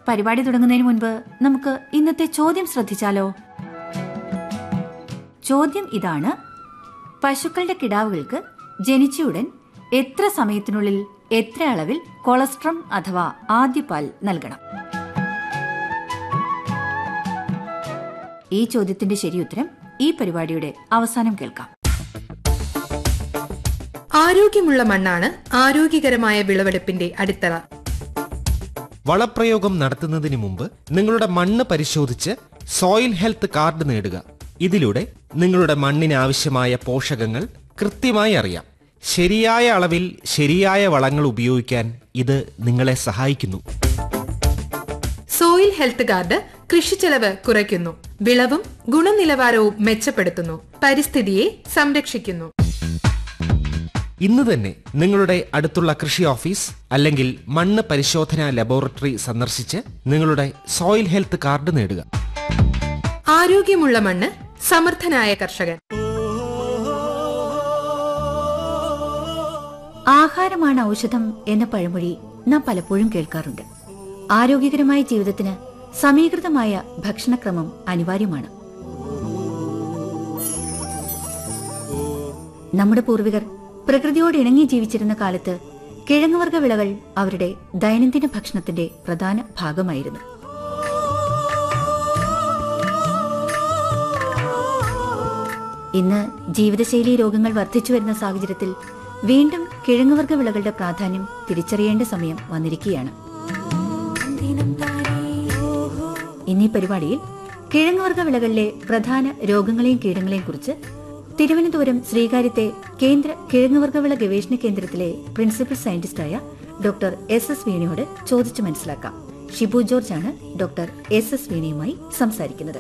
പരിപാടി തുടങ്ങുന്നതിന് മുൻപ് നമുക്ക് ഇന്നത്തെ ചോദ്യം ശ്രദ്ധിച്ചാലോ ചോദ്യം ഇതാണ് പശുക്കളുടെ കിടാവുകൾക്ക് ജനിച്ചയുടൻ എത്ര സമയത്തിനുള്ളിൽ എത്ര അളവിൽ കൊളസ്ട്രം അഥവാ ആദ്യപാൽ നൽകണം ഈ ചോദ്യത്തിന്റെ ശരിയുത്തരം ഈ പരിപാടിയുടെ അവസാനം കേൾക്കാം ആരോഗ്യമുള്ള മണ്ണാണ് ആരോഗ്യകരമായ വിളവെടുപ്പിന്റെ അടിത്തറ വളപ്രയോഗം നടത്തുന്നതിന് മുമ്പ് നിങ്ങളുടെ മണ്ണ് പരിശോധിച്ച് സോയിൽ ഹെൽത്ത് കാർഡ് നേടുക ഇതിലൂടെ നിങ്ങളുടെ മണ്ണിന് ആവശ്യമായ പോഷകങ്ങൾ കൃത്യമായി അറിയാം ശരിയായ അളവിൽ ശരിയായ വളങ്ങൾ ഉപയോഗിക്കാൻ ഇത് നിങ്ങളെ സഹായിക്കുന്നു സോയിൽ ഹെൽത്ത് കാർഡ് കൃഷിച്ചെലവ് കുറയ്ക്കുന്നു വിളവും ഗുണനിലവാരവും മെച്ചപ്പെടുത്തുന്നു പരിസ്ഥിതിയെ സംരക്ഷിക്കുന്നു ഇന്ന് തന്നെ നിങ്ങളുടെ അടുത്തുള്ള കൃഷി ഓഫീസ് അല്ലെങ്കിൽ മണ്ണ് പരിശോധനാ ലബോറട്ടറി സന്ദർശിച്ച് നിങ്ങളുടെ സോയിൽ ഹെൽത്ത് കാർഡ് നേടുക ആരോഗ്യമുള്ള മണ്ണ് സമർത്ഥനായ കർഷകൻ ആഹാരമാണ് ഔഷധം എന്ന പഴമൊഴി നാം പലപ്പോഴും കേൾക്കാറുണ്ട് ആരോഗ്യകരമായ ജീവിതത്തിന് സമീകൃതമായ ഭക്ഷണക്രമം അനിവാര്യമാണ് നമ്മുടെ പൂർവികർ പ്രകൃതിയോട് ഇണങ്ങി ജീവിച്ചിരുന്ന കാലത്ത് കിഴങ്ങുവർഗ വിളകൾ അവരുടെ ദൈനംദിന ഭക്ഷണത്തിന്റെ പ്രധാന ഭാഗമായിരുന്നു ഇന്ന് ജീവിതശൈലി രോഗങ്ങൾ വർദ്ധിച്ചു വരുന്ന സാഹചര്യത്തിൽ വീണ്ടും കിഴങ്ങുവർഗ വിളകളുടെ പ്രാധാന്യം തിരിച്ചറിയേണ്ട സമയം വന്നിരിക്കുകയാണ് ഇന്നീ പരിപാടിയിൽ കിഴങ്ങുവർഗ വിളകളിലെ പ്രധാന രോഗങ്ങളെയും കീടങ്ങളെയും കുറിച്ച് തിരുവനന്തപുരം ശ്രീകാര്യത്തെ കേന്ദ്ര കിഴങ്ങുവർഗവിള ഗവേഷണ കേന്ദ്രത്തിലെ പ്രിൻസിപ്പൽ സയന്റിസ്റ്റായ ഡോക്ടർ എസ് എസ് വീണയോട് ചോദിച്ചു മനസ്സിലാക്കാം ഷിബു ജോർജ് ആണ് ഡോക്ടർ എസ് എസ് വീണയുമായി സംസാരിക്കുന്നത്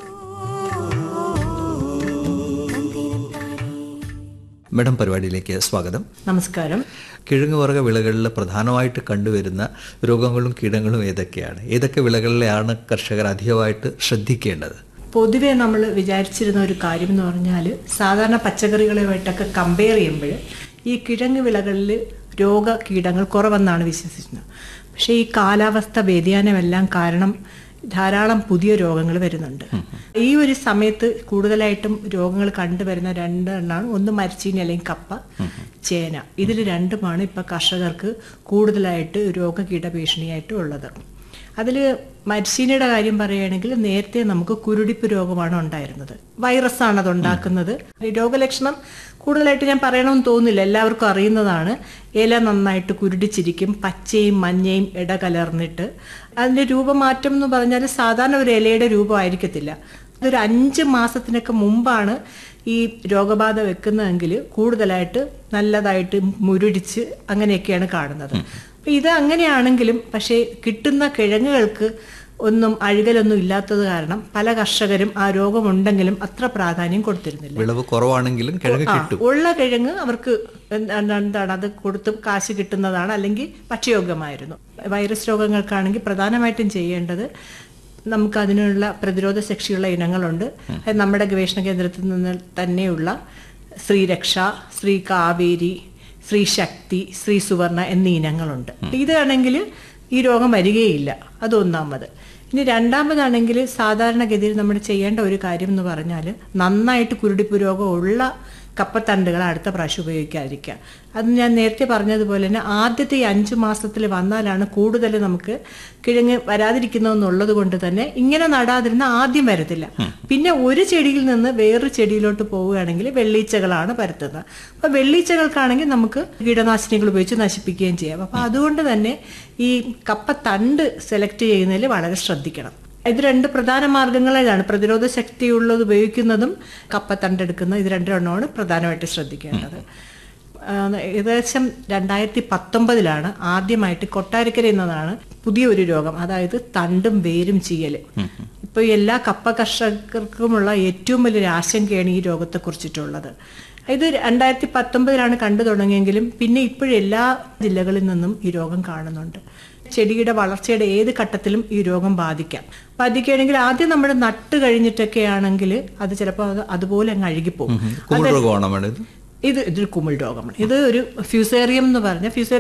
മേഡം പരിപാടിയിലേക്ക് സ്വാഗതം നമസ്കാരം കിഴങ്ങുവർഗ വിളകളിൽ പ്രധാനമായിട്ട് കണ്ടുവരുന്ന രോഗങ്ങളും കീടങ്ങളും ഏതൊക്കെയാണ് ഏതൊക്കെ വിളകളിലാണ് കർഷകർ അധികമായിട്ട് ശ്രദ്ധിക്കേണ്ടത് പൊതുവെ നമ്മൾ വിചാരിച്ചിരുന്ന ഒരു കാര്യം എന്ന് പറഞ്ഞാൽ സാധാരണ പച്ചക്കറികളുമായിട്ടൊക്കെ കമ്പയർ ചെയ്യുമ്പോൾ ഈ കിഴങ്ങ് വിളകളിൽ രോഗ കീടങ്ങൾ കുറവെന്നാണ് വിശ്വസിക്കുന്നത് പക്ഷേ ഈ കാലാവസ്ഥ വ്യതിയാനമെല്ലാം കാരണം ധാരാളം പുതിയ രോഗങ്ങൾ വരുന്നുണ്ട് ഈ ഒരു സമയത്ത് കൂടുതലായിട്ടും രോഗങ്ങൾ കണ്ടുവരുന്ന രണ്ടെണ്ണമാണ് ഒന്ന് മരച്ചീനി അല്ലെങ്കിൽ കപ്പ ചേന ഇതിൽ രണ്ടുമാണ് ഇപ്പൊ കർഷകർക്ക് കൂടുതലായിട്ട് രോഗകീട ഭീഷണിയായിട്ട് ഉള്ളത് അതിൽ മരിച്ചീനിയുടെ കാര്യം പറയുകയാണെങ്കിൽ നേരത്തെ നമുക്ക് കുരുടിപ്പ് രോഗമാണ് ഉണ്ടായിരുന്നത് വൈറസാണ് അത് ഉണ്ടാക്കുന്നത് ഈ രോഗലക്ഷണം കൂടുതലായിട്ട് ഞാൻ പറയണമെന്ന് തോന്നുന്നില്ല എല്ലാവർക്കും അറിയുന്നതാണ് ഇല നന്നായിട്ട് കുരുടിച്ചിരിക്കും പച്ചയും മഞ്ഞയും ഇട കലർന്നിട്ട് അതിന്റെ രൂപമാറ്റം എന്ന് പറഞ്ഞാൽ സാധാരണ ഒരു ഇലയുടെ രൂപമായിരിക്കത്തില്ല അതൊരു അഞ്ച് മാസത്തിനൊക്കെ മുമ്പാണ് ഈ രോഗബാധ വെക്കുന്നതെങ്കിൽ കൂടുതലായിട്ട് നല്ലതായിട്ട് മുരുടിച്ച് അങ്ങനെയൊക്കെയാണ് കാണുന്നത് അപ്പൊ ഇത് അങ്ങനെയാണെങ്കിലും പക്ഷേ കിട്ടുന്ന കിഴങ്ങുകൾക്ക് ഒന്നും അഴുകലൊന്നും ഇല്ലാത്തത് കാരണം പല കർഷകരും ആ രോഗമുണ്ടെങ്കിലും അത്ര പ്രാധാന്യം കൊടുത്തിരുന്നില്ല വിളവ് കുറവാണെങ്കിലും കിഴങ്ങ് ആ, കിട്ടും ഉള്ള കിഴങ്ങ് അവർക്ക് എന്താണ് എന്താണ് അത് കൊടുത്ത് കാശ് കിട്ടുന്നതാണ് അല്ലെങ്കിൽ ഭക്ഷ്യയോഗ്യമായിരുന്നു വൈറസ് രോഗങ്ങൾക്കാണെങ്കിൽ പ്രധാനമായിട്ടും ചെയ്യേണ്ടത് നമുക്ക് അതിനുള്ള പ്രതിരോധ ശക്തിയുള്ള ഇനങ്ങളുണ്ട് അത് നമ്മുടെ ഗവേഷണ കേന്ദ്രത്തിൽ നിന്ന് തന്നെയുള്ള ശ്രീരക്ഷ ശ്രീ കാവേരി ശ്രീ ശക്തി ശ്രീ സുവർണ എന്നീ ഇനങ്ങളുണ്ട് ഇതാണെങ്കിൽ ഈ രോഗം വരികയില്ല അത് ഒന്നാമത് ഇനി രണ്ടാമതാണെങ്കിൽ സാധാരണഗതിയിൽ നമ്മൾ ചെയ്യേണ്ട ഒരു കാര്യം എന്ന് പറഞ്ഞാൽ നന്നായിട്ട് കുരുടിപ്പ് രോഗം ഉള്ള കപ്പത്തണ്ടുകൾ അടുത്ത പ്രാവശ്യം ഉപയോഗിക്കാതിരിക്കുക അത് ഞാൻ നേരത്തെ പറഞ്ഞതുപോലെ തന്നെ ആദ്യത്തെ ഈ അഞ്ചു മാസത്തിൽ വന്നാലാണ് കൂടുതൽ നമുക്ക് കിഴങ്ങ് വരാതിരിക്കുന്നതെന്നുള്ളത് കൊണ്ട് തന്നെ ഇങ്ങനെ നടാതിരുന്ന ആദ്യം വരത്തില്ല പിന്നെ ഒരു ചെടിയിൽ നിന്ന് വേറൊരു ചെടിയിലോട്ട് പോവുകയാണെങ്കിൽ വെള്ളീച്ചകളാണ് പരത്തുന്നത് അപ്പൊ വെള്ളീച്ചകൾക്കാണെങ്കിൽ നമുക്ക് കീടനാശിനികൾ ഉപയോഗിച്ച് നശിപ്പിക്കുകയും ചെയ്യാം അപ്പൊ അതുകൊണ്ട് തന്നെ ഈ കപ്പത്തണ്ട് സെലക്ട് ചെയ്യുന്നതിൽ വളരെ ശ്രദ്ധിക്കണം ഇത് രണ്ട് പ്രധാന മാർഗങ്ങളിലാണ് പ്രതിരോധ ശക്തിയുള്ളത് ഉപയോഗിക്കുന്നതും കപ്പത്തണ്ടെടുക്കുന്ന ഇത് രണ്ടെണ്ണമാണ് പ്രധാനമായിട്ട് ശ്രദ്ധിക്കേണ്ടത് ആ, ഏകദേശം രണ്ടായിരത്തി പത്തൊമ്പതിലാണ് ആദ്യമായിട്ട് കൊട്ടാരക്കര എന്നതാണ് പുതിയൊരു രോഗം അതായത് തണ്ടും വേരും ചീയല് ഇപ്പൊ എല്ലാ കപ്പ കർഷകർക്കുമുള്ള ഏറ്റവും വലിയൊരു ആശങ്കയാണ് ഈ രോഗത്തെ കുറിച്ചിട്ടുള്ളത് ഇത് രണ്ടായിരത്തി പത്തൊമ്പതിലാണ് കണ്ടു തുടങ്ങിയെങ്കിലും പിന്നെ ഇപ്പോഴും എല്ലാ ജില്ലകളിൽ നിന്നും ഈ രോഗം കാണുന്നുണ്ട് ചെടിയുടെ വളർച്ചയുടെ ഏത് ഘട്ടത്തിലും ഈ രോഗം ബാധിക്കാം ബാധിക്കുകയാണെങ്കിൽ ആദ്യം നമ്മൾ നട്ട് കഴിഞ്ഞിട്ടൊക്കെ ആണെങ്കിൽ അത് ചിലപ്പോൾ അത് അതുപോലെ അങ്ങ് അഴുകിപ്പോകും കുമിൾ രോഗമാണോ മേഡം ഇത് ഇത് ഇതൊരു കുമിൾ രോഗമാണ് ഇത് ഒരു ഫ്യൂസേറിയം എന്ന് പറഞ്ഞ ഫ്യൂസേറിയം